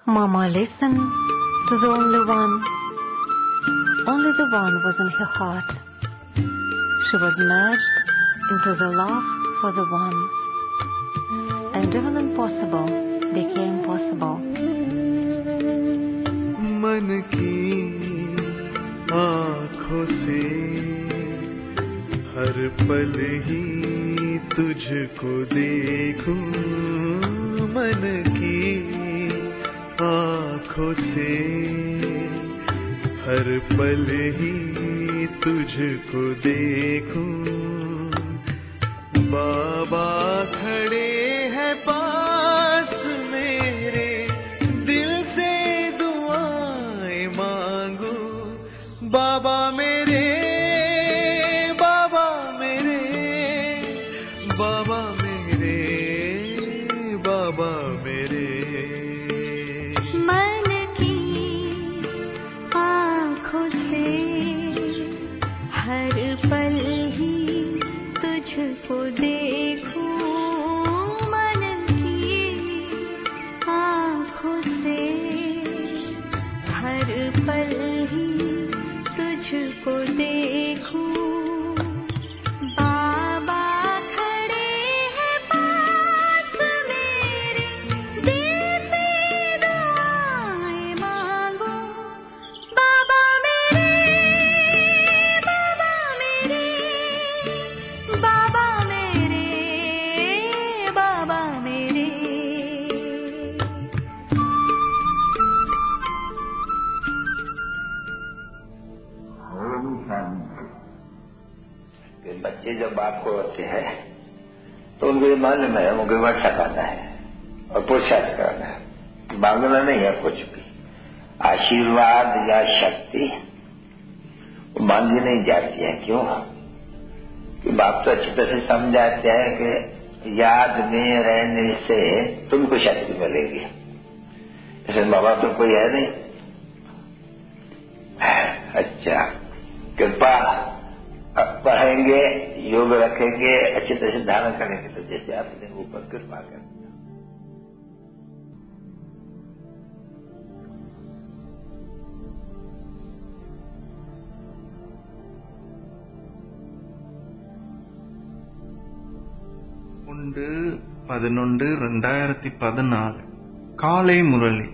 Mama listened to the only one. Only the one was in her heart. She was merged into the love for the one. And even impossible became possible. मन की आँखों से हर पल ही तुझको देखूं मन की आँखों से हर पल ही तुझको देखूं बाबा खड़े हैं पास मेरे दिल से दुआएं मांगू बाबा मेरे बाबा मेरे बाबा मेरे बाबा मेरे मन की आँखों से हर पल ही तुझको देखूं मन की आँखों से हर पल ही तुझको देखूं बाबा खड़े हैं पास मेरे दिल से दुआएं मांगो बाबा मेरे बाबा मेरे बाबा मेरे बाबा मेरे ओम शांति कि बच्चे जब बाप को होते हैं तो उनको ये मालूम है उनको वर्षा करना है और पुरुषार्थ करना है मांगना नहीं है कुछ भी आशीर्वाद या शक्ति वो मांगी नहीं जाती है क्यों कि बाप तो अच्छी तरह से समझाते हैं कि याद में रहने से तुमको शक्ति मिलेगी जैसे माँ बाप तो कोई है नहीं अच्छा कृपा अब पढ़ेंगे योग रखेंगे अच्छी तरह से धारण करेंगे तो जैसे अपने ऊपर कृपा कर ஒன்று பதினொன்று ரெண்டாயிரத்தி பதினாலு காலை முரளி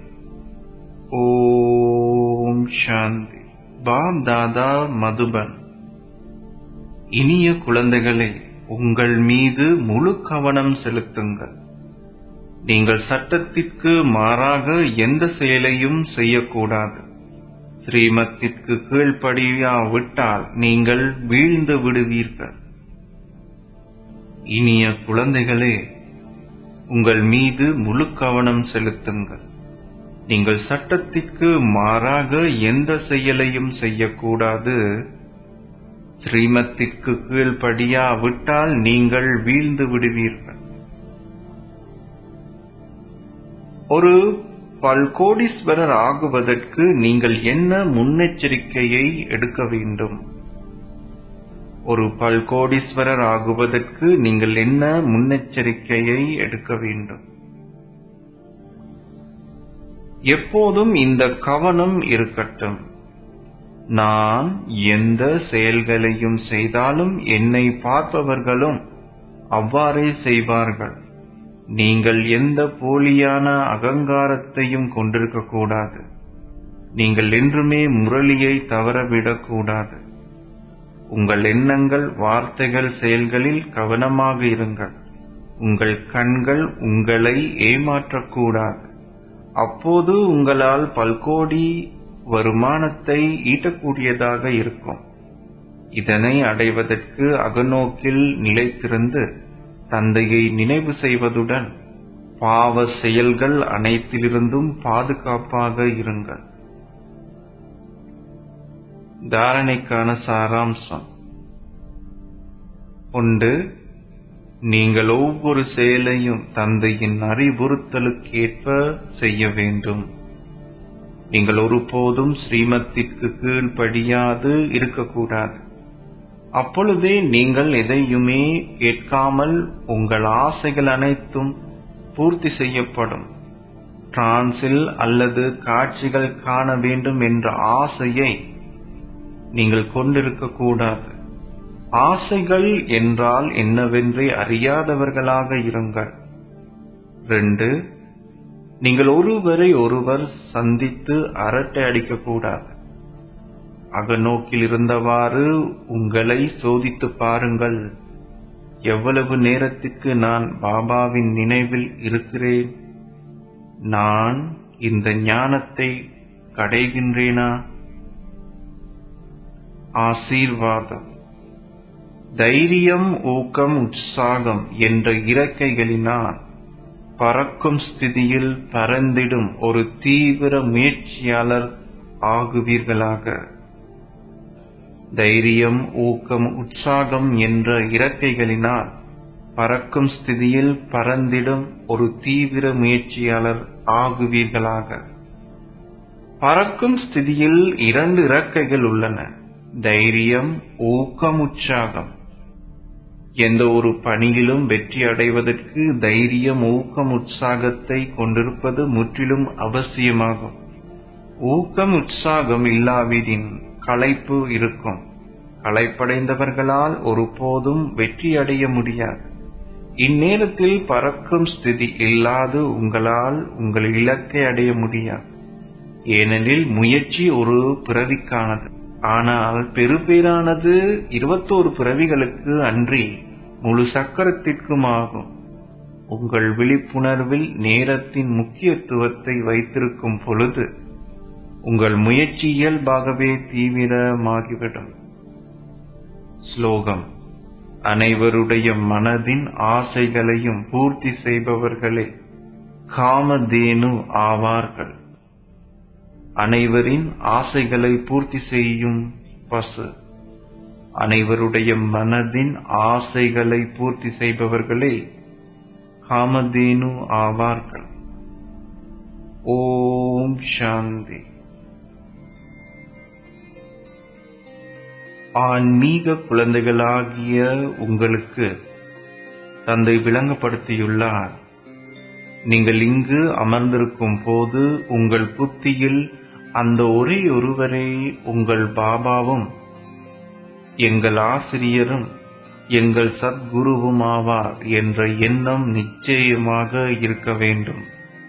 ஓம் சாந்தி பாப் தாதா மதுபன் இனிய குழந்தைகளே உங்கள் மீது முழு கவனம் செலுத்துங்கள் நீங்கள் சட்டத்திற்கு மாறாக எந்த செயலையும் செய்யக்கூடாது ஸ்ரீமத்திற்கு கீழ்ப்படியாவிட்டால் நீங்கள் வீழ்ந்து விடுவீர்கள் இனிய குழந்தைகளே உங்கள் மீது முழு கவனம் செலுத்துங்கள் நீங்கள் சட்டத்திற்கு மாறாக எந்த செயலையும் செய்யக்கூடாது ஸ்ரீமத்திற்கு கீழ்ப்படியாவிட்டால் நீங்கள் வீழ்ந்து விடுவீர்கள் ஒரு பல்கோடீஸ்வரர் ஆகுவதற்கு நீங்கள் என்ன முன்னெச்சரிக்கையை எடுக்க வேண்டும் ஒரு பல்கோடீஸ்வரர் ஆகுவதற்கு நீங்கள் என்ன முன்னெச்சரிக்கையை எடுக்க வேண்டும் எப்போதும் இந்த கவனம் இருக்கட்டும் நான் எந்த செயல்களையும் செய்தாலும் என்னை பார்ப்பவர்களும் அவ்வாறே செய்வார்கள் நீங்கள் எந்த போலியான அகங்காரத்தையும் கொண்டிருக்கக்கூடாது நீங்கள் என்றுமே முரளியை தவறவிடக்கூடாது உங்கள் எண்ணங்கள் வார்த்தைகள் செயல்களில் கவனமாக இருங்கள் உங்கள் கண்கள் உங்களை ஏமாற்றக்கூடாது அப்போது உங்களால் பல்கோடி வருமானத்தை ஈட்டக்கூடியதாக இருக்கும் இதனை அடைவதற்கு அகநோக்கில் நிலைத்திருந்து தந்தையை நினைவு செய்வதுடன் பாவ செயல்கள் அனைத்திலிருந்தும் பாதுகாப்பாக இருங்கள் தாரணைக்கான சாராம்சம் ஒன்று நீங்கள் ஒவ்வொரு செயலையும் தந்தையின் அறிவுறுத்தலுக்கேற்ப செய்ய வேண்டும் நீங்கள் ஒருபோதும் ஸ்ரீமத்திற்கு கீழ்ப்படியாது இருக்கக்கூடாது அப்பொழுதே நீங்கள் எதையுமே கேட்காமல் உங்கள் ஆசைகள் அனைத்தும் பூர்த்தி செய்யப்படும் டிரான்ஸில் அல்லது காட்சிகள் காண வேண்டும் என்ற ஆசையை நீங்கள் கொண்டிருக்க கூடாது ஆசைகள் என்றால் என்னவென்றே அறியாதவர்களாக இருங்கள் ரெண்டு நீங்கள் ஒருவரை ஒருவர் சந்தித்து அரட்டை அடிக்கக்கூடாது அகநோக்கில் இருந்தவாறு உங்களை சோதித்து பாருங்கள் எவ்வளவு நேரத்திற்கு நான் பாபாவின் நினைவில் இருக்கிறேன் நான் இந்த ஞானத்தை கடைகின்றேனா ஆசீர்வாதம் தைரியம் ஊக்கம் உற்சாகம் என்ற இறக்கைகளினால் பறக்கும் ஸ்திதியில் பறந்திடும் ஒரு தீவிர முயற்சியாளர் ஆகுவீர்களாக தைரியம் ஊக்கம் உற்சாகம் என்ற இறக்கைகளினால் பறக்கும் ஸ்திதியில் பறந்திடும் ஒரு தீவிர முயற்சியாளர் ஆகுவீர்களாக பறக்கும் ஸ்திதியில் இரண்டு இறக்கைகள் உள்ளன தைரியம் ஊக்கம் உற்சாகம் எந்த ஒரு பணியிலும் வெற்றி அடைவதற்கு தைரியம் ஊக்கம் உற்சாகத்தை கொண்டிருப்பது முற்றிலும் அவசியமாகும் ஊக்கம் உற்சாகம் இல்லாவிடின் களைப்பு இருக்கும் களைப்படைந்தவர்களால் ஒருபோதும் வெற்றி அடைய முடியாது இந்நேரத்தில் பறக்கும் ஸ்திதி இல்லாது உங்களால் உங்கள் இலக்கை அடைய முடியாது ஏனெனில் முயற்சி ஒரு பிறவிக்கானது ஆனால் பெருபேரானது இருபத்தோரு பிறவிகளுக்கு அன்றி முழு சக்கரத்திற்கும் ஆகும் உங்கள் விழிப்புணர்வில் நேரத்தின் முக்கியத்துவத்தை வைத்திருக்கும் பொழுது உங்கள் முயற்சி இயல்பாகவே தீவிரமாகிவிடும் ஸ்லோகம் அனைவருடைய மனதின் ஆசைகளையும் பூர்த்தி செய்பவர்களே காமதேனு ஆவார்கள் அனைவரின் ஆசைகளை பூர்த்தி செய்யும் பசு அனைவருடைய மனதின் ஆசைகளை பூர்த்தி செய்பவர்களே காமதேனு ஆவார்கள் ஓம் சாந்தி ஆன்மீக குழந்தைகளாகிய உங்களுக்கு தந்தை விளங்கப்படுத்தியுள்ளார் நீங்கள் இங்கு அமர்ந்திருக்கும் போது உங்கள் புத்தியில் அந்த ஒரே ஒருவரே உங்கள் பாபாவும் எங்கள் ஆசிரியரும் எங்கள் சத்குருவும் ஆவார் என்ற எண்ணம் நிச்சயமாக இருக்க வேண்டும்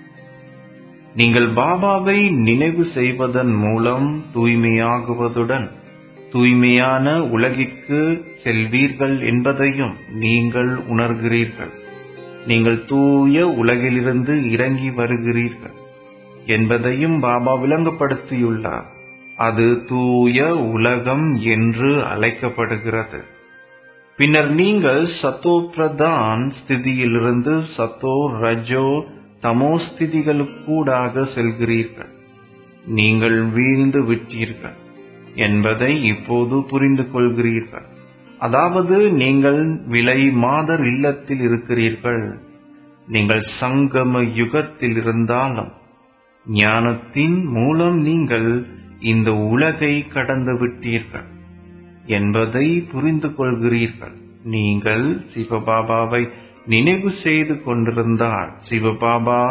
நீங்கள் பாபாவை நினைவு செய்வதன் மூலம் தூய்மையாகுவதுடன் தூய்மையான உலகிற்கு செல்வீர்கள் என்பதையும் நீங்கள் உணர்கிறீர்கள் நீங்கள் தூய உலகிலிருந்து இறங்கி வருகிறீர்கள் என்பதையும் பாபா விளங்கப்படுத்தியுள்ளார் அது தூய உலகம் என்று அழைக்கப்படுகிறது பின்னர் நீங்கள் சத்தோ பிரதான் ஸ்திதியிலிருந்து சத்தோ ரஜோ தமோ ஸ்திதிகளுக்கூடாக செல்கிறீர்கள் நீங்கள் வீழ்ந்து விட்டீர்கள் என்பதை இப்போது புரிந்து கொள்கிறீர்கள் அதாவது நீங்கள் விலை மாதர் இல்லத்தில் இருக்கிறீர்கள் நீங்கள் சங்கம யுகத்தில் இருந்தாலும் ஞானத்தின் மூலம் நீங்கள் இந்த உலகை கடந்து விட்டீர்கள் என்பதை புரிந்து கொள்கிறீர்கள் நீங்கள் சிவபாபாவை நினைவு செய்து கொண்டிருந்தால் சிவபாபா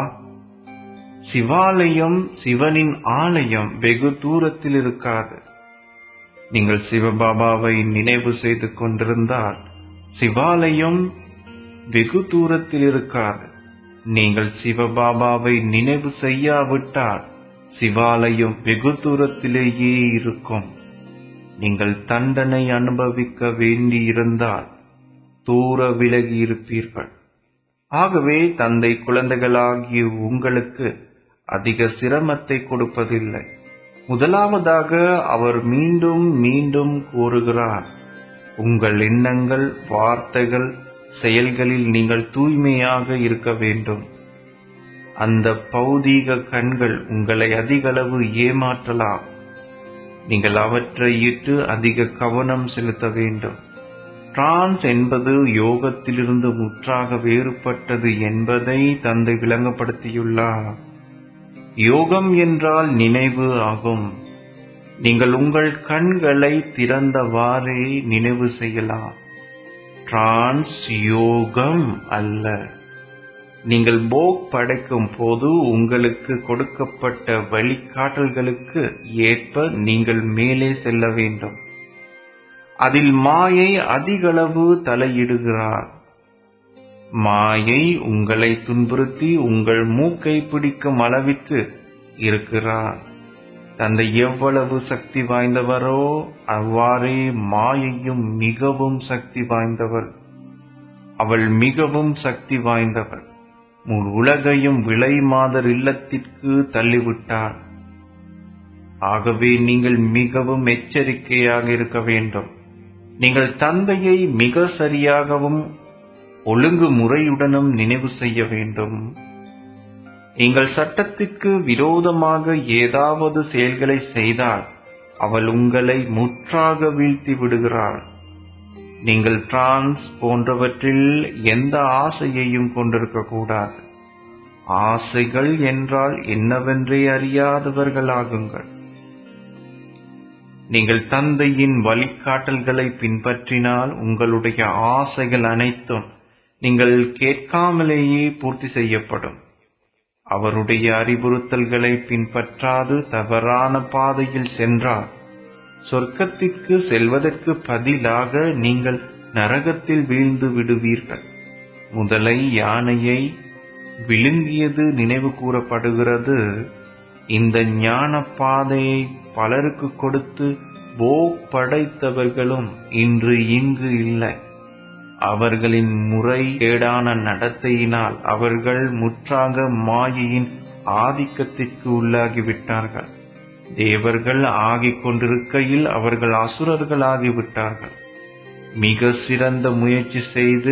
சிவாலயம் சிவனின் ஆலயம் வெகு தூரத்தில் இருக்காது நீங்கள் சிவபாபாவை நினைவு செய்து கொண்டிருந்தால் சிவாலயம் வெகு தூரத்தில் இருக்காது நீங்கள் சிவபாபாவை நினைவு செய்யாவிட்டால் சிவாலயம் வெகு தூரத்திலேயே இருக்கும் நீங்கள் தண்டனை அனுபவிக்க வேண்டியிருந்தால் தூர விலகி இருப்பீர்கள் ஆகவே தந்தை குழந்தைகளாகிய உங்களுக்கு அதிக சிரமத்தை கொடுப்பதில்லை முதலாவதாக அவர் மீண்டும் மீண்டும் கூறுகிறார் உங்கள் எண்ணங்கள் வார்த்தைகள் செயல்களில் நீங்கள் தூய்மையாக இருக்க வேண்டும் அந்த பௌதீக கண்கள் உங்களை அதிகளவு ஏமாற்றலாம் நீங்கள் அவற்றை இட்டு அதிக கவனம் செலுத்த வேண்டும் டிரான்ஸ் என்பது யோகத்திலிருந்து முற்றாக வேறுபட்டது என்பதை தந்தை விளங்கப்படுத்தியுள்ளார் யோகம் என்றால் நினைவு ஆகும் நீங்கள் உங்கள் கண்களை திறந்தவாறே நினைவு செய்யலாம் டிரான்ஸ் யோகம் அல்ல நீங்கள் போக் படைக்கும் போது உங்களுக்கு கொடுக்கப்பட்ட வழிகாட்டல்களுக்கு ஏற்ப நீங்கள் மேலே செல்ல வேண்டும் அதில் மாயை அதிகளவு தலையிடுகிறார் மாயை உங்களை துன்புறுத்தி உங்கள் மூக்கை பிடிக்கும் அளவிற்கு இருக்கிறார் தந்தை எவ்வளவு சக்தி வாய்ந்தவரோ அவ்வாறே மாயையும் மிகவும் சக்தி வாய்ந்தவர் அவள் மிகவும் சக்தி வாய்ந்தவர் முழு உலகையும் விலை மாதர் இல்லத்திற்கு தள்ளிவிட்டார் ஆகவே நீங்கள் மிகவும் எச்சரிக்கையாக இருக்க வேண்டும் நீங்கள் தந்தையை மிக சரியாகவும் ஒழுங்குமுறையுடனும் நினைவு செய்ய வேண்டும் நீங்கள் சட்டத்திற்கு விரோதமாக ஏதாவது செயல்களை செய்தால் அவள் உங்களை முற்றாக வீழ்த்தி விடுகிறாள் நீங்கள் டிரான்ஸ் போன்றவற்றில் எந்த ஆசையையும் கொண்டிருக்க கூடாது ஆசைகள் என்றால் என்னவென்றே அறியாதவர்களாகுங்கள் நீங்கள் தந்தையின் வழிகாட்டல்களை பின்பற்றினால் உங்களுடைய ஆசைகள் அனைத்தும் நீங்கள் கேட்காமலேயே பூர்த்தி செய்யப்படும் அவருடைய அறிவுறுத்தல்களை பின்பற்றாது தவறான பாதையில் சென்றால் சொர்க்கத்திற்கு செல்வதற்கு பதிலாக நீங்கள் நரகத்தில் வீழ்ந்து விடுவீர்கள் முதலை யானையை விழுங்கியது நினைவு கூறப்படுகிறது இந்த ஞான பாதையை பலருக்கு கொடுத்து போக் படைத்தவர்களும் இன்று இங்கு இல்லை அவர்களின் முறை கேடான நடத்தையினால் அவர்கள் முற்றாக மாயையின் ஆதிக்கத்திற்கு உள்ளாகிவிட்டார்கள் தேவர்கள் ஆகிக் கொண்டிருக்கையில் அவர்கள் அசுரர்கள் ஆகிவிட்டார்கள் மிக சிறந்த முயற்சி செய்து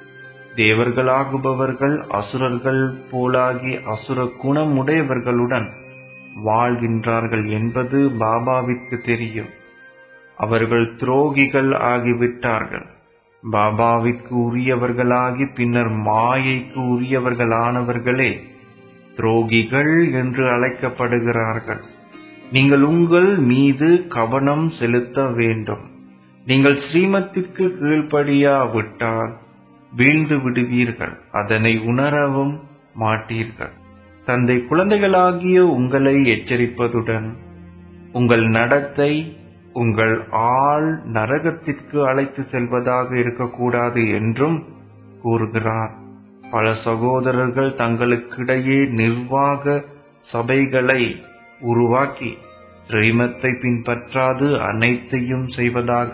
தேவர்களாகுபவர்கள் அசுரர்கள் போலாகி அசுர குணமுடையவர்களுடன் வாழ்கின்றார்கள் என்பது பாபாவிற்கு தெரியும் அவர்கள் துரோகிகள் ஆகிவிட்டார்கள் பாபாவிற்கு உரியவர்களாகி பின்னர் மாயைக்கு உரியவர்களானவர்களே துரோகிகள் என்று அழைக்கப்படுகிறார்கள் நீங்கள் உங்கள் மீது கவனம் செலுத்த வேண்டும் நீங்கள் ஸ்ரீமத்திற்கு கீழ்ப்படியாவிட்டால் வீழ்ந்து விடுவீர்கள் அதனை உணரவும் மாட்டீர்கள் தந்தை குழந்தைகளாகிய உங்களை எச்சரிப்பதுடன் உங்கள் நடத்தை உங்கள் ஆள் நரகத்திற்கு அழைத்து செல்வதாக இருக்கக்கூடாது என்றும் கூறுகிறார் பல சகோதரர்கள் தங்களுக்கிடையே நிர்வாக சபைகளை உருவாக்கி ஸ்ரீமத்தை பின்பற்றாது அனைத்தையும் செய்வதாக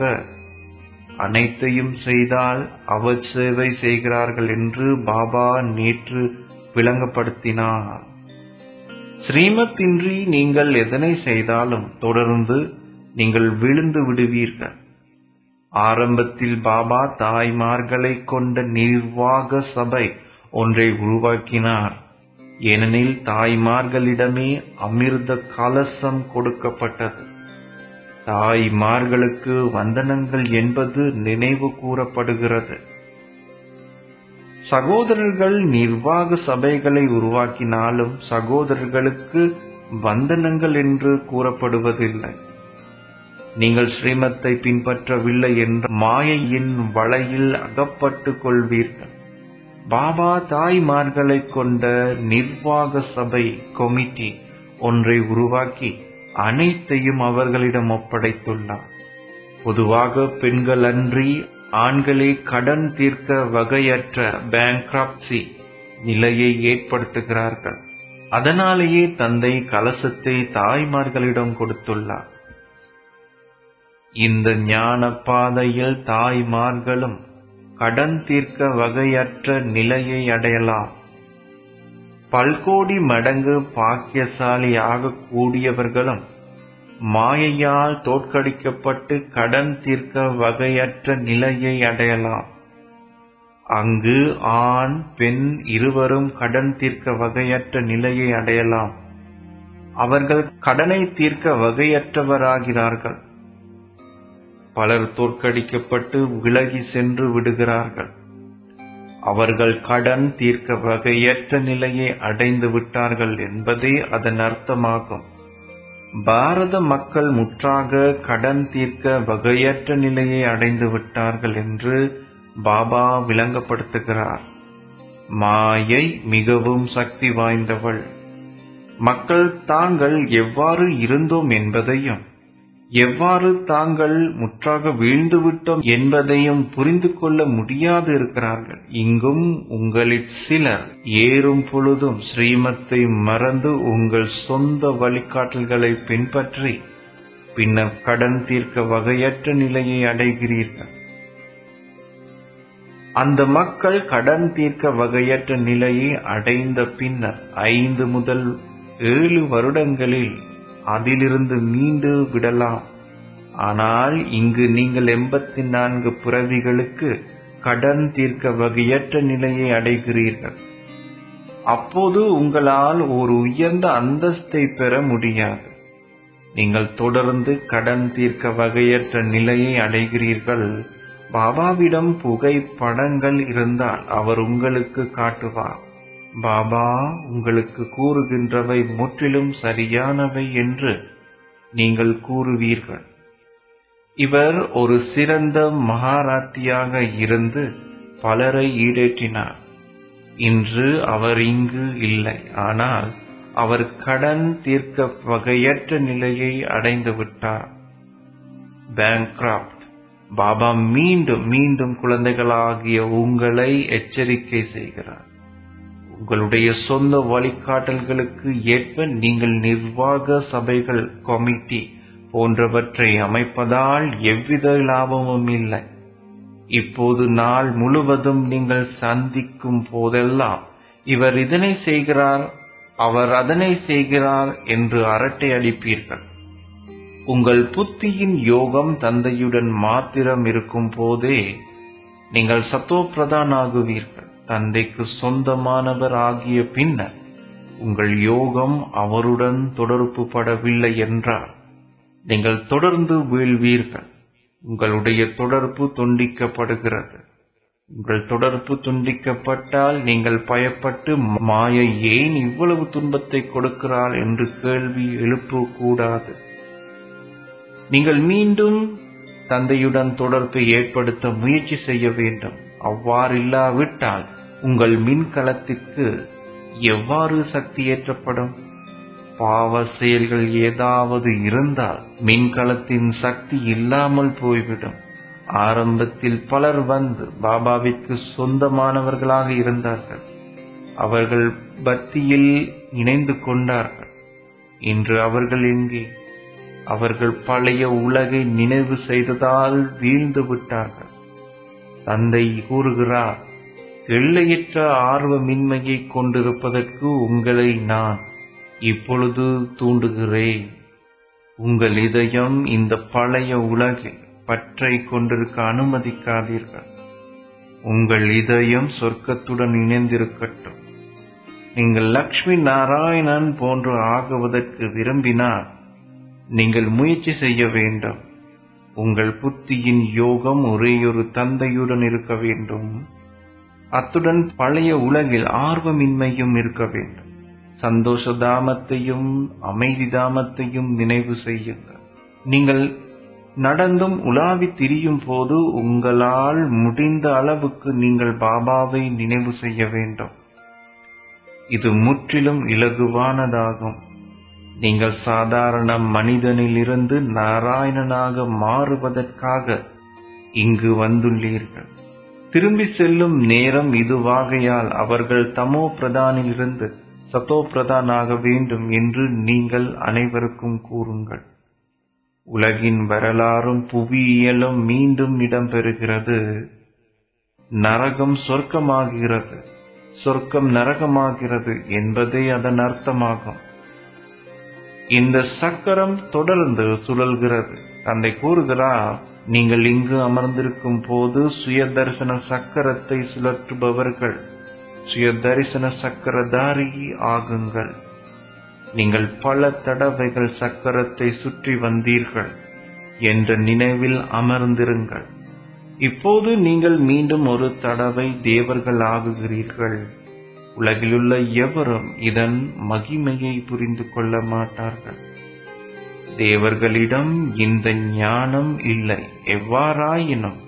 அனைத்தையும் செய்தால் அவர் சேவை செய்கிறார்கள் என்று பாபா நேற்று விளங்கப்படுத்தினார் ஸ்ரீமத்தின்றி நீங்கள் எதனை செய்தாலும் தொடர்ந்து நீங்கள் விழுந்து விடுவீர்கள் ஆரம்பத்தில் பாபா தாய்மார்களை கொண்ட நிர்வாக சபை ஒன்றை உருவாக்கினார் ஏனெனில் தாய்மார்களிடமே அமிர்த கலசம் கொடுக்கப்பட்டது தாய்மார்களுக்கு வந்தனங்கள் என்பது நினைவு கூறப்படுகிறது சகோதரர்கள் நிர்வாக சபைகளை உருவாக்கினாலும் சகோதரர்களுக்கு வந்தனங்கள் என்று கூறப்படுவதில்லை நீங்கள் ஸ்ரீமத்தை பின்பற்றவில்லை என்ற மாயையின் வலையில் அகப்பட்டுக் கொள்வீர்கள் பாபா தாய்மார்களை கொண்ட நிர்வாக சபை கொமிட்டி ஒன்றை உருவாக்கி அனைத்தையும் அவர்களிடம் ஒப்படைத்துள்ளார் பொதுவாக பெண்கள் அன்றி ஆண்களே கடன் தீர்க்க வகையற்ற பேங்க்ராப்சி நிலையை ஏற்படுத்துகிறார்கள் அதனாலேயே தந்தை கலசத்தை தாய்மார்களிடம் கொடுத்துள்ளார் இந்த ஞான பாதையில் தாய்மார்களும் கடன் தீர்க்க வகையற்ற நிலையை அடையலாம் பல்கோடி மடங்கு பாக்கியசாலி ஆகக்கூடியவர்களும் மாயையால் தோற்கடிக்கப்பட்டு கடன் தீர்க்க வகையற்ற நிலையை அடையலாம் அங்கு ஆண் பெண் இருவரும் கடன் தீர்க்க வகையற்ற நிலையை அடையலாம் அவர்கள் கடனை தீர்க்க வகையற்றவராகிறார்கள் பலர் தோற்கடிக்கப்பட்டு விலகி சென்று விடுகிறார்கள் அவர்கள் கடன் தீர்க்க வகையற்ற நிலையை அடைந்து விட்டார்கள் என்பதே அதன் அர்த்தமாகும் பாரத மக்கள் முற்றாக கடன் தீர்க்க வகையற்ற நிலையை அடைந்து விட்டார்கள் என்று பாபா விளங்கப்படுத்துகிறார் மாயை மிகவும் சக்தி வாய்ந்தவள் மக்கள் தாங்கள் எவ்வாறு இருந்தோம் என்பதையும் எவ்வாறு தாங்கள் முற்றாக வீழ்ந்துவிட்டோம் என்பதையும் புரிந்து கொள்ள முடியாது இருக்கிறார்கள் இங்கும் உங்களில் சிலர் ஏறும் பொழுதும் ஸ்ரீமத்தை மறந்து உங்கள் சொந்த வழிகாட்டல்களை பின்பற்றி பின்னர் கடன் தீர்க்க வகையற்ற நிலையை அடைகிறீர்கள் அந்த மக்கள் கடன் தீர்க்க வகையற்ற நிலையை அடைந்த பின்னர் ஐந்து முதல் ஏழு வருடங்களில் அதிலிருந்து மீண்டு விடலாம் ஆனால் இங்கு நீங்கள் எண்பத்தி நான்கு பிறவிகளுக்கு கடன் தீர்க்க வகையற்ற நிலையை அடைகிறீர்கள் அப்போது உங்களால் ஒரு உயர்ந்த அந்தஸ்தை பெற முடியாது நீங்கள் தொடர்ந்து கடன் தீர்க்க வகையற்ற நிலையை அடைகிறீர்கள் பாபாவிடம் புகைப்படங்கள் இருந்தால் அவர் உங்களுக்கு காட்டுவார் பாபா உங்களுக்கு கூறுகின்றவை முற்றிலும் சரியானவை என்று நீங்கள் கூறுவீர்கள் இவர் ஒரு சிறந்த மகாராத்தியாக இருந்து பலரை ஈடேற்றினார் இன்று அவர் இங்கு இல்லை ஆனால் அவர் கடன் தீர்க்க வகையற்ற நிலையை அடைந்து விட்டார் பேங்க்ராப்ட் பாபா மீண்டும் மீண்டும் குழந்தைகளாகிய உங்களை எச்சரிக்கை செய்கிறார் உங்களுடைய சொந்த வழிகாட்டல்களுக்கு ஏற்ப நீங்கள் நிர்வாக சபைகள் கமிட்டி போன்றவற்றை அமைப்பதால் எவ்வித லாபமும் இல்லை இப்போது நாள் முழுவதும் நீங்கள் சந்திக்கும் போதெல்லாம் இவர் இதனை செய்கிறார் அவர் அதனை செய்கிறார் என்று அரட்டை அடிப்பீர்கள் உங்கள் புத்தியின் யோகம் தந்தையுடன் மாத்திரம் இருக்கும் போதே நீங்கள் சத்தோப்பிரதான் ஆகுவீர்கள் தந்தைக்கு சொந்தமானவர் ஆகிய பின்னர் உங்கள் யோகம் அவருடன் தொடர்பு படவில்லை என்றால் நீங்கள் தொடர்ந்து வீழ்வீர்கள் உங்களுடைய தொடர்பு துண்டிக்கப்படுகிறது உங்கள் தொடர்பு துண்டிக்கப்பட்டால் நீங்கள் பயப்பட்டு மாயை ஏன் இவ்வளவு துன்பத்தை கொடுக்கிறாள் என்று கேள்வி எழுப்பக்கூடாது நீங்கள் மீண்டும் தந்தையுடன் தொடர்பை ஏற்படுத்த முயற்சி செய்ய வேண்டும் அவ்வாறு இல்லாவிட்டால் உங்கள் மின்கலத்திற்கு எவ்வாறு சக்தி ஏற்றப்படும் பாவ செயல்கள் ஏதாவது இருந்தால் மின்கலத்தின் சக்தி இல்லாமல் போய்விடும் ஆரம்பத்தில் பலர் வந்து பாபாவிற்கு சொந்தமானவர்களாக இருந்தார்கள் அவர்கள் பக்தியில் இணைந்து கொண்டார்கள் இன்று அவர்கள் எங்கே அவர்கள் பழைய உலகை நினைவு செய்ததால் வீழ்ந்து விட்டார்கள் தந்தை கூறுகிறார் எல்லையற்ற ஆர்வமின்மையை கொண்டிருப்பதற்கு உங்களை நான் இப்பொழுது தூண்டுகிறேன் உங்கள் இதயம் இந்த பழைய உலகில் பற்றை கொண்டிருக்க அனுமதிக்காதீர்கள் உங்கள் இதயம் சொர்க்கத்துடன் இணைந்திருக்கட்டும் நீங்கள் லக்ஷ்மி நாராயணன் போன்று ஆகுவதற்கு விரும்பினால் நீங்கள் முயற்சி செய்ய வேண்டும் உங்கள் புத்தியின் யோகம் ஒரேயொரு தந்தையுடன் இருக்க வேண்டும் அத்துடன் பழைய உலகில் ஆர்வமின்மையும் இருக்க வேண்டும் சந்தோஷ தாமத்தையும் அமைதி தாமத்தையும் நினைவு செய்யுங்கள் நீங்கள் நடந்தும் உலாவி திரியும் போது உங்களால் முடிந்த அளவுக்கு நீங்கள் பாபாவை நினைவு செய்ய வேண்டும் இது முற்றிலும் இலகுவானதாகும் நீங்கள் சாதாரண மனிதனிலிருந்து நாராயணனாக மாறுவதற்காக இங்கு வந்துள்ளீர்கள் திரும்பி செல்லும் நேரம் இதுவாகையால் அவர்கள் தமோ பிரதானிலிருந்து சத்தோ பிரதான் ஆக வேண்டும் என்று நீங்கள் அனைவருக்கும் கூறுங்கள் உலகின் வரலாறும் புவியியலும் மீண்டும் இடம்பெறுகிறது நரகம் சொர்க்கமாகிறது சொர்க்கம் நரகமாகிறது என்பதே அதன் அர்த்தமாகும் இந்த சக்கரம் தொடர்ந்து சுழல்கிறது தந்தை கூறுகிறார் நீங்கள் இங்கு அமர்ந்திருக்கும் போது சுய தரிசன சக்கரத்தை சுழற்றுபவர்கள் சுய தரிசன சக்கரதாரி ஆகுங்கள் நீங்கள் பல தடவைகள் சக்கரத்தை சுற்றி வந்தீர்கள் என்ற நினைவில் அமர்ந்திருங்கள் இப்போது நீங்கள் மீண்டும் ஒரு தடவை தேவர்கள் ஆகுகிறீர்கள் உலகிலுள்ள எவரும் இதன் மகிமையை புரிந்து கொள்ள மாட்டார்கள் தேவர்களிடம் இந்த ஞானம் இல்லை எவ்வாறாயினும்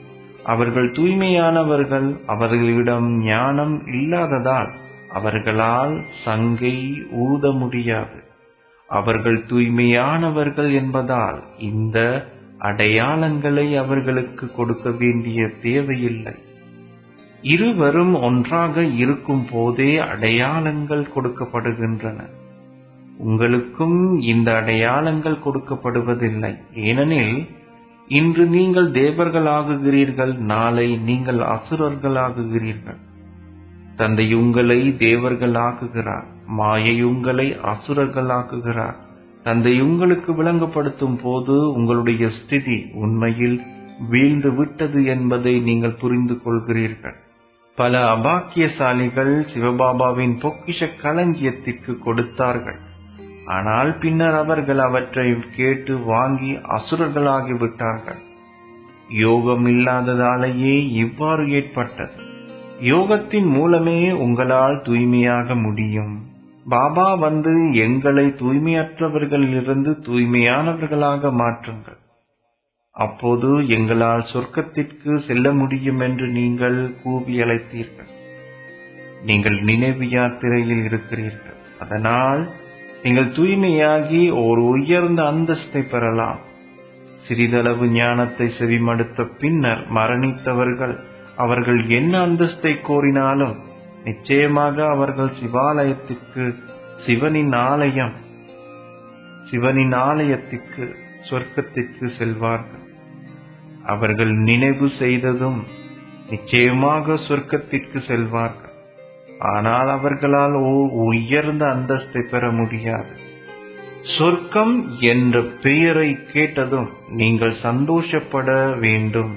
அவர்கள் தூய்மையானவர்கள் அவர்களிடம் ஞானம் இல்லாததால் அவர்களால் சங்கை ஊத முடியாது அவர்கள் தூய்மையானவர்கள் என்பதால் இந்த அடையாளங்களை அவர்களுக்கு கொடுக்க வேண்டிய தேவையில்லை இருவரும் ஒன்றாக இருக்கும் போதே அடையாளங்கள் கொடுக்கப்படுகின்றன உங்களுக்கும் இந்த அடையாளங்கள் கொடுக்கப்படுவதில்லை ஏனெனில் இன்று நீங்கள் தேவர்களாகுகிறீர்கள் நாளை நீங்கள் அசுரர்களாகுகிறீர்கள் தந்தை உங்களை தேவர்களாக்குகிறார் மாயை உங்களை அசுரர்களாக்குகிறார் தந்தை உங்களுக்கு விளங்கப்படுத்தும் போது உங்களுடைய ஸ்திதி உண்மையில் வீழ்ந்து விட்டது என்பதை நீங்கள் புரிந்து கொள்கிறீர்கள் பல அபாக்கியசாலிகள் சிவபாபாவின் பொக்கிஷ களஞ்சியத்திற்கு கொடுத்தார்கள் ஆனால் பின்னர் அவர்கள் அவற்றை கேட்டு வாங்கி அசுரர்களாகிவிட்டார்கள் யோகம் இல்லாததாலேயே இவ்வாறு ஏற்பட்டது யோகத்தின் மூலமே உங்களால் தூய்மையாக முடியும் பாபா வந்து எங்களை தூய்மையற்றவர்களிலிருந்து தூய்மையானவர்களாக மாற்றுங்கள் அப்போது எங்களால் சொர்க்கத்திற்கு செல்ல முடியும் என்று நீங்கள் கூவி அழைத்தீர்கள் நீங்கள் நினைவு யாத்திரையில் இருக்கிறீர்கள் அதனால் நீங்கள் தூய்மையாகி ஒரு உயர்ந்த அந்தஸ்தை பெறலாம் சிறிதளவு ஞானத்தை செவிமடுத்த பின்னர் மரணித்தவர்கள் அவர்கள் என்ன அந்தஸ்தை கோரினாலும் நிச்சயமாக அவர்கள் சிவாலயத்திற்கு சிவனின் ஆலயம் சிவனின் ஆலயத்திற்கு சொர்க்கத்திற்கு செல்வார்கள் அவர்கள் நினைவு செய்ததும் நிச்சயமாக சொர்க்கத்திற்கு செல்வார்கள் ஆனால் அவர்களால் ஓர் உயர்ந்த அந்தஸ்தை பெற முடியாது சொர்க்கம் என்ற பெயரை கேட்டதும் நீங்கள் சந்தோஷப்பட வேண்டும்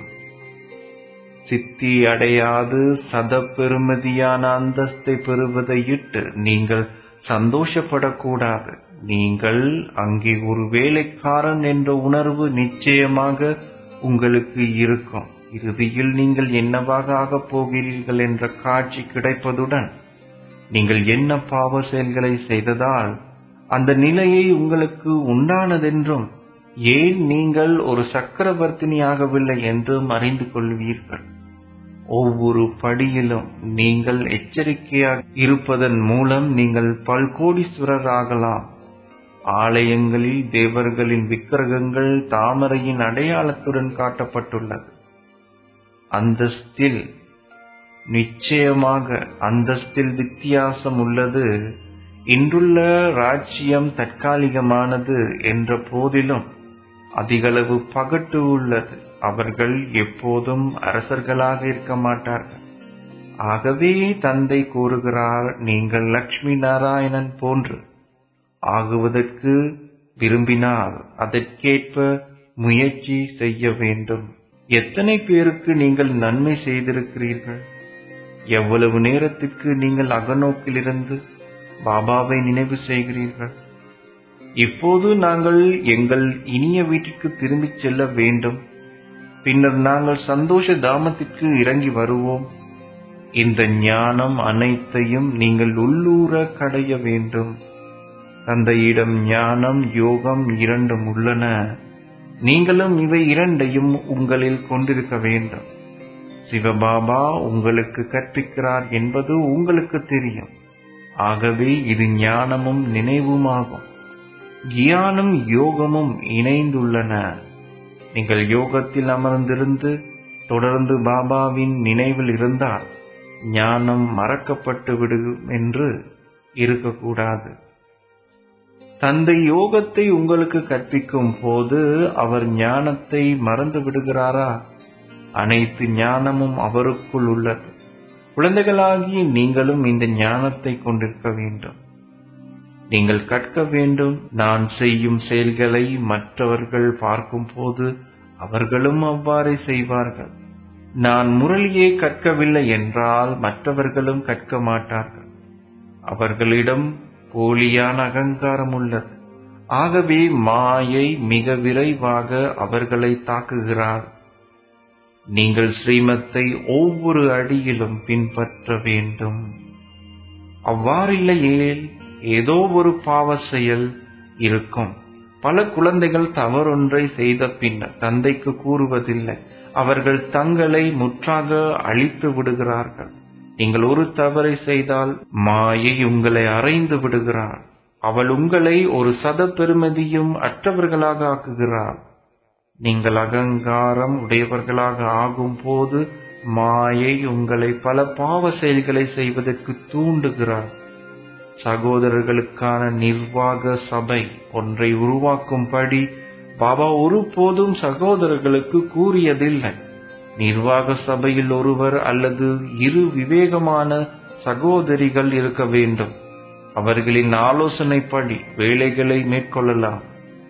சித்தி அடையாது சத பெருமதியான அந்தஸ்தை பெறுவதை இட்டு நீங்கள் சந்தோஷப்படக்கூடாது நீங்கள் அங்கே ஒரு வேலைக்காரன் என்ற உணர்வு நிச்சயமாக உங்களுக்கு இருக்கும் இறுதியில் நீங்கள் என்னவாக ஆகப் போகிறீர்கள் என்ற காட்சி கிடைப்பதுடன் நீங்கள் என்ன பாவ செயல்களை செய்ததால் அந்த நிலையை உங்களுக்கு உண்டானதென்றும் ஏன் நீங்கள் ஒரு சக்கரவர்த்தினி ஆகவில்லை என்றும் அறிந்து கொள்வீர்கள் ஒவ்வொரு படியிலும் நீங்கள் எச்சரிக்கையாக இருப்பதன் மூலம் நீங்கள் பல்கோடீஸ்வரர் ஆகலாம் ஆலயங்களில் தேவர்களின் விக்கிரகங்கள் தாமரையின் அடையாளத்துடன் காட்டப்பட்டுள்ளது அந்தஸ்தில் நிச்சயமாக அந்தஸ்தில் வித்தியாசம் உள்ளது இன்றுள்ள ராஜ்யம் தற்காலிகமானது என்ற போதிலும் அதிகளவு பகட்டு உள்ளது அவர்கள் எப்போதும் அரசர்களாக இருக்க மாட்டார்கள் ஆகவே தந்தை கூறுகிறார் நீங்கள் லக்ஷ்மி நாராயணன் போன்று ஆகுவதற்கு விரும்பினால் அதற்கேற்ப முயற்சி செய்ய வேண்டும் எத்தனை பேருக்கு நீங்கள் நன்மை செய்திருக்கிறீர்கள் எவ்வளவு நேரத்திற்கு நீங்கள் அகநோக்கிலிருந்து பாபாவை நினைவு செய்கிறீர்கள் இப்போது நாங்கள் எங்கள் இனிய வீட்டிற்கு திரும்பிச் செல்ல வேண்டும் பின்னர் நாங்கள் சந்தோஷ தாமத்திற்கு இறங்கி வருவோம் இந்த ஞானம் அனைத்தையும் நீங்கள் உள்ளூர கடைய வேண்டும் தந்தையிடம் ஞானம் யோகம் இரண்டும் உள்ளன நீங்களும் இவை இரண்டையும் உங்களில் கொண்டிருக்க வேண்டும் சிவபாபா உங்களுக்கு கற்பிக்கிறார் என்பது உங்களுக்கு தெரியும் ஆகவே இது ஞானமும் நினைவுமாகும் கியானும் யோகமும் இணைந்துள்ளன நீங்கள் யோகத்தில் அமர்ந்திருந்து தொடர்ந்து பாபாவின் நினைவில் இருந்தால் ஞானம் மறக்கப்பட்டு விடும் என்று இருக்கக்கூடாது தந்தை யோகத்தை உங்களுக்கு கற்பிக்கும் போது அவர் ஞானத்தை மறந்து விடுகிறாரா அனைத்து ஞானமும் அவருக்குள் உள்ளது குழந்தைகளாகி நீங்களும் இந்த ஞானத்தை கொண்டிருக்க வேண்டும் நீங்கள் கற்க வேண்டும் நான் செய்யும் செயல்களை மற்றவர்கள் பார்க்கும்போது அவர்களும் அவ்வாறே செய்வார்கள் நான் முரளியை கற்கவில்லை என்றால் மற்றவர்களும் கற்க மாட்டார்கள் அவர்களிடம் போலியான அகங்காரம் உள்ளது ஆகவே மாயை மிக விரைவாக அவர்களை தாக்குகிறார் நீங்கள் ஸ்ரீமத்தை ஒவ்வொரு அடியிலும் பின்பற்ற வேண்டும் அவ்வாறில்லையேல் ஏதோ ஒரு பாவ செயல் இருக்கும் பல குழந்தைகள் தவறொன்றை செய்த பின்னர் தந்தைக்கு கூறுவதில்லை அவர்கள் தங்களை முற்றாக அழித்து விடுகிறார்கள் நீங்கள் ஒரு தவறை செய்தால் மாயை உங்களை அறைந்து விடுகிறார் அவள் உங்களை ஒரு சத பெருமதியும் அற்றவர்களாக ஆக்குகிறாள் நீங்கள் அகங்காரம் உடையவர்களாக ஆகும் போது மாயை உங்களை பல பாவ செயல்களை செய்வதற்கு தூண்டுகிறார் சகோதரர்களுக்கான நிர்வாக சபை ஒன்றை உருவாக்கும்படி பாபா ஒருபோதும் சகோதரர்களுக்கு கூறியதில்லை நிர்வாக சபையில் ஒருவர் அல்லது இரு விவேகமான சகோதரிகள் இருக்க வேண்டும் அவர்களின் ஆலோசனைப்படி வேலைகளை மேற்கொள்ளலாம்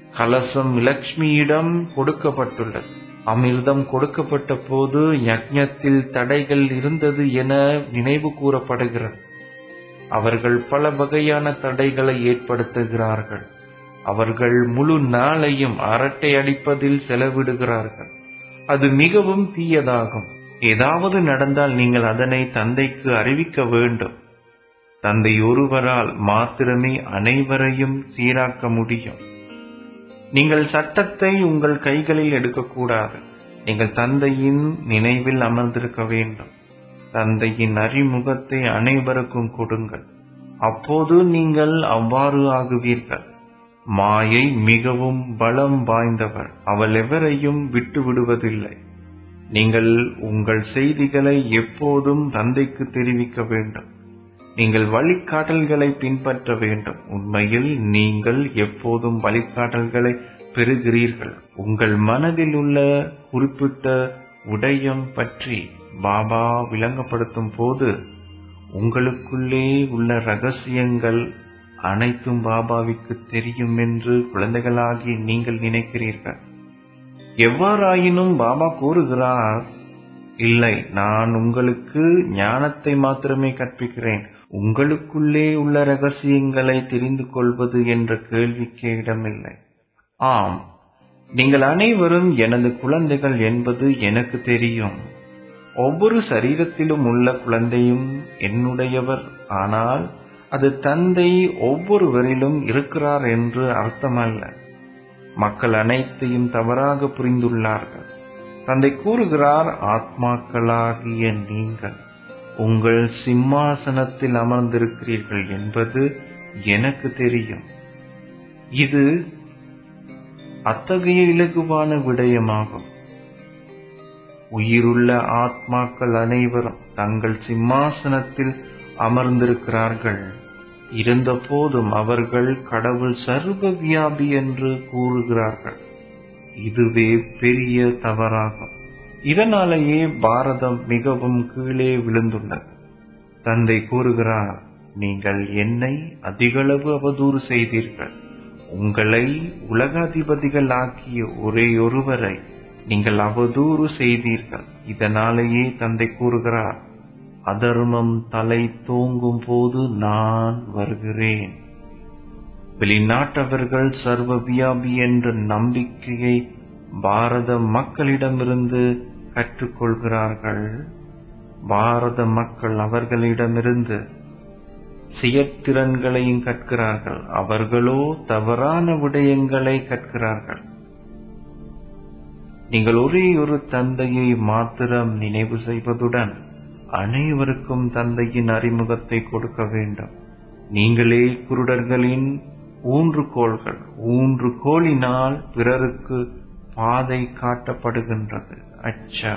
கலசம் லக்ஷ்மியிடம் கொடுக்கப்பட்டுள்ளது அமிர்தம் கொடுக்கப்பட்ட போது யக்ஞத்தில் தடைகள் இருந்தது என நினைவு கூறப்படுகிறது அவர்கள் பல வகையான தடைகளை ஏற்படுத்துகிறார்கள் அவர்கள் முழு நாளையும் அரட்டை அடிப்பதில் செலவிடுகிறார்கள் அது மிகவும் தீயதாகும் ஏதாவது நடந்தால் நீங்கள் அதனை தந்தைக்கு அறிவிக்க வேண்டும் தந்தை ஒருவரால் மாத்திரமே அனைவரையும் சீராக்க முடியும் நீங்கள் சட்டத்தை உங்கள் கைகளில் எடுக்கக்கூடாது நீங்கள் தந்தையின் நினைவில் அமர்ந்திருக்க வேண்டும் தந்தையின் அறிமுகத்தை அனைவருக்கும் கொடுங்கள் அப்போது நீங்கள் அவ்வாறு ஆகுவீர்கள் மாயை மிகவும் பலம் வாய்ந்தவர் அவள் எவரையும் விட்டு விடுவதில்லை நீங்கள் உங்கள் செய்திகளை எப்போதும் தந்தைக்கு தெரிவிக்க வேண்டும் நீங்கள் வழிகாட்டல்களை பின்பற்ற வேண்டும் உண்மையில் நீங்கள் எப்போதும் வழிகாட்டல்களை பெறுகிறீர்கள் உங்கள் மனதில் உள்ள குறிப்பிட்ட விடயம் பற்றி பாபா விளங்கப்படுத்தும் போது உங்களுக்குள்ளே உள்ள ரகசியங்கள் அனைத்தும் பாபாவிற்கு தெரியும் என்று குழந்தைகளாகி நீங்கள் நினைக்கிறீர்கள் எவ்வாறாயினும் பாபா கூறுகிறார் இல்லை நான் உங்களுக்கு ஞானத்தை மாத்திரமே கற்பிக்கிறேன் உங்களுக்குள்ளே உள்ள ரகசியங்களை தெரிந்து கொள்வது என்ற கேள்விக்கே இடமில்லை ஆம் நீங்கள் அனைவரும் எனது குழந்தைகள் என்பது எனக்கு தெரியும் ஒவ்வொரு சரீரத்திலும் உள்ள குழந்தையும் என்னுடையவர் ஆனால் அது தந்தை ஒவ்வொருவரிலும் இருக்கிறார் என்று அர்த்தமல்ல மக்கள் அனைத்தையும் தவறாக புரிந்துள்ளார்கள் தந்தை கூறுகிறார் ஆத்மாக்களாகிய நீங்கள் உங்கள் சிம்மாசனத்தில் அமர்ந்திருக்கிறீர்கள் என்பது எனக்கு தெரியும் இது அத்தகைய இலகுவான விடயமாகும் உயிருள்ள ஆத்மாக்கள் அனைவரும் தங்கள் சிம்மாசனத்தில் அமர்ந்திருக்கிறார்கள் இருந்த போதும் அவர்கள் கடவுள் சர்வ வியாபி என்று கூறுகிறார்கள் இதுவே பெரிய தவறாகும் இதனாலேயே பாரதம் மிகவும் கீழே விழுந்துள்ளது தந்தை கூறுகிறார் நீங்கள் என்னை அதிகளவு அவதூறு செய்தீர்கள் உங்களை உலகாதிபதிகள் ஆக்கிய ஒரேயொருவரை நீங்கள் அவதூறு செய்தீர்கள் இதனாலேயே தந்தை கூறுகிறார் அதர்மம் தலை தோங்கும் போது நான் வருகிறேன் வெளிநாட்டவர்கள் சர்வ வியாபி என்ற நம்பிக்கையை பாரத மக்களிடமிருந்து கற்றுக்கொள்கிறார்கள் பாரத மக்கள் அவர்களிடமிருந்து செயற்திறன்களையும் கற்கிறார்கள் அவர்களோ தவறான விடயங்களை கற்கிறார்கள் நீங்கள் ஒரே ஒரு தந்தையை மாத்திரம் நினைவு செய்வதுடன் அனைவருக்கும் தந்தையின் அறிமுகத்தை கொடுக்க வேண்டும் நீங்களே குருடர்களின் ஊன்றுகோள்கள் ஊன்று கோலினால் பிறருக்கு பாதை காட்டப்படுகின்றது அச்சா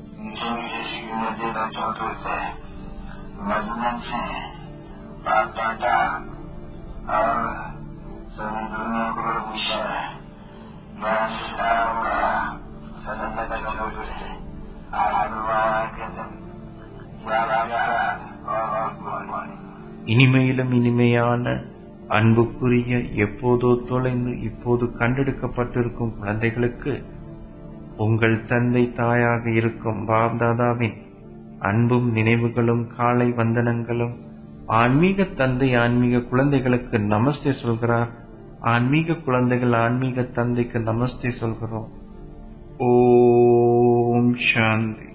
बाप दादा और सभी दुनिया को पूछा मैं होगा सदन का छोटे से आलुआ के दिन क्या राजा और गुड मॉर्निंग இனிமையிலும் இனிமையான அன்புக்குரிய எப்போதோ தொலைந்து இப்போது கண்டெடுக்கப்பட்டிருக்கும் குழந்தைகளுக்கு உங்கள் தந்தை தாயாக இருக்கும் பாப்தாதாவின் அன்பும் நினைவுகளும் காலை வந்தனங்களும் ஆன்மீக தந்தை ஆன்மீக குழந்தைகளுக்கு நமஸ்தே சொல்கிறார் ஆன்மீக குழந்தைகள் ஆன்மீக தந்தைக்கு நமஸ்தே சொல்கிறோம் ஓம் சாந்தி